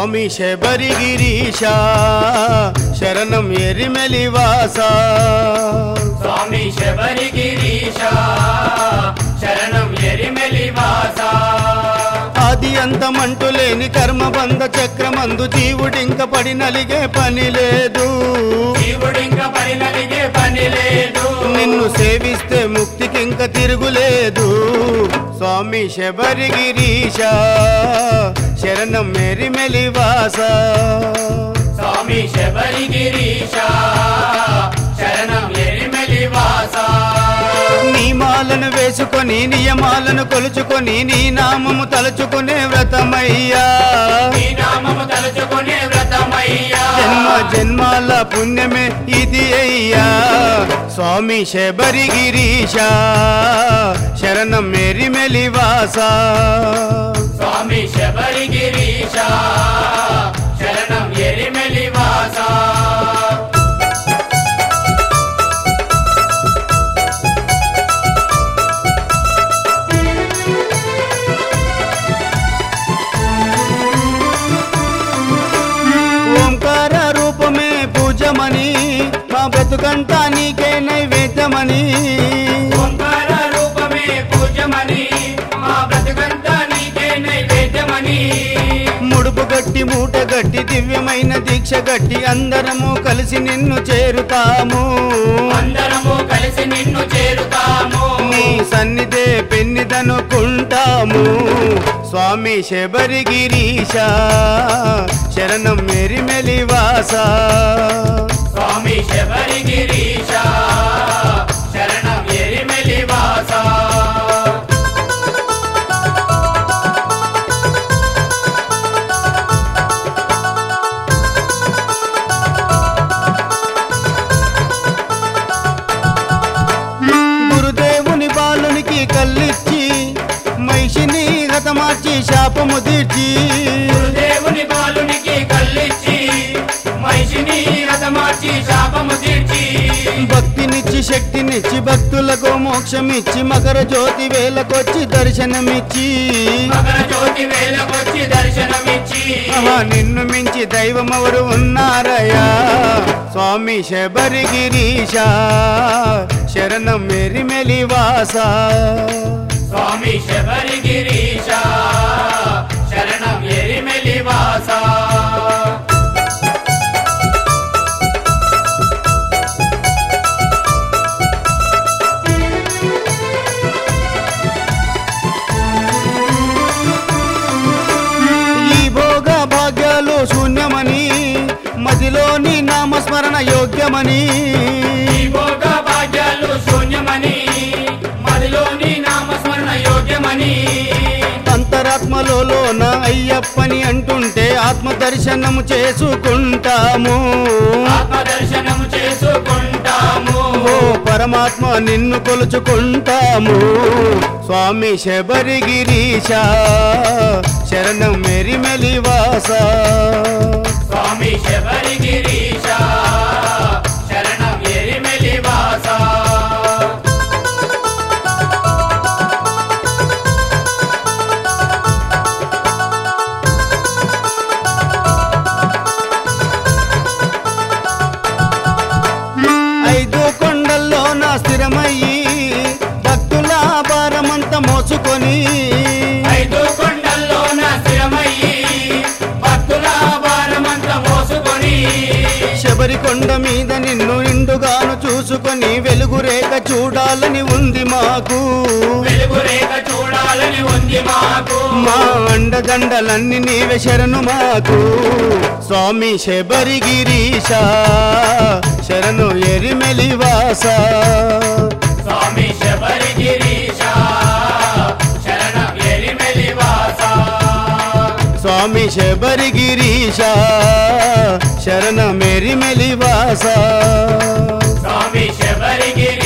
స్వామి శబరిగిరీశ శరణం ఎరిమెలివాస స్వామి శబరిగిరీశ శరణం ఎరిమెలివాస ఆది అంతమంటు లేని కర్మబంధ చక్రమందు జీవుడింక పడి నలిగే పని లేదు శివుడింక పరినలిగే పని లేదు నిన్ను సేవిస్తే ముక్తికింక తిరుగులేదు స్వామి శబరిగిరీశ శరణం ఎరిమెలివాస స్వామి శబరిగిరీశ శరణం ఎరిమెలివాస నియమాలను వేసుకొని నియమాలను కొలుచుకొని నీ నామము తలుచుకునే వ్రతమయ్యా నీ నామము తలుచుకునే వ్రతమయ్యా జన్మ జన్మాల పుణ్యమే ఇది అయ్యా స్వామి శబరిగిరీశ శరణం మెరిమెలివాస స్వామి శబరిగిరీశ శరణం ఎరిమెలివాస ఓంకార రూపమే పూజమని మా బ్రతుకంతా నీకే నైవేద్యమని ఓంకార రూపమే పూజమని మా బ్రతుకంతా నీకే నైవేద్యమని ముడుపు గట్టి మూట గట్టి దివ్యమైన దీక్ష గట్టి అందరము కలిసి నిన్ను చేరుతాము అందరము కలిసి నిన్ను చేరుతాము నీ సన్నిధే పెన్నిదనుకుంటాము స్వామి శబరిగిరీశ శరణం మెరిమెలివాస స్వామి శబరిగిరీశ శరణం ఎరిమెలివాస గురుదేవుని బాలునికి కల్లిచ్చి మహిషిని గతమార్చి శాపము తీర్చి దేవుని బాలునికి కల్లిచ్చి మహిషిని రథమార్చి శాపము తీర్చి భక్తినిచ్చి శక్తినిచ్చి భక్తులకు మోక్షమిచ్చి మకర జ్యోతి వేలకొచ్చి దర్శనమిచ్చి మకర జ్యోతి వేలకొచ్చి దర్శనమిచ్చి ఆహా, నిన్ను మించి దైవమెవరు ఉన్నారయ్యా స్వామి శబరిగిరీశ శరణం మెరిమెలివాస స్వామి శబరిగిరీశ శరణం ఎరిమెలివాస ఈ భోగ భాగ్యాలు శూన్యమని మదిలోని నామస్మరణ యోగ్యమని ఈ భోగ భాగ్యాలు శూన్యమని మదిలోని నామస్మరణ యోగ్యమని అంతరాత్మలో నా అయ్యప్పని అంటుంటే ఆత్మ దర్శనము చేసుకుంటాము ఆత్మ దర్శనము చేసుకుంటాము ఓ పరమాత్మ నిన్ను కొలుచుకుంటాము స్వామి శబరిగిరీశ శరణం మెరిమెలివాస స్వామి శబరిగిరీశ శరణం ఎరిమెలివాస ఐదు కొండల్లో నా స్థిరమయ్యి భక్తుల భారమంతా మోసుకొని ఐదు కొండల్లో నా స్థిరమయ్యి భక్తుల భారమంత మోసుకొని శబరి కొండ మీద నిన్ను నిండుగాను చూసుకొని వెలుగు రేఖ చూడాలని ఉంది మాకు వెలుగు రేఖ చూడాలని ఉంది మాకు మా అండదండలన్నీ నీవే శరణు మాకు స్వామి శబరిగిరీశ శరణు ఎరిమెలివాస స్వామి శబరిగిరీశ శరణం ఎరిమెలివాస స్వామి శబరిగిరీశ శరణ మెరిమెలివాస స్వామి శబరిగిరి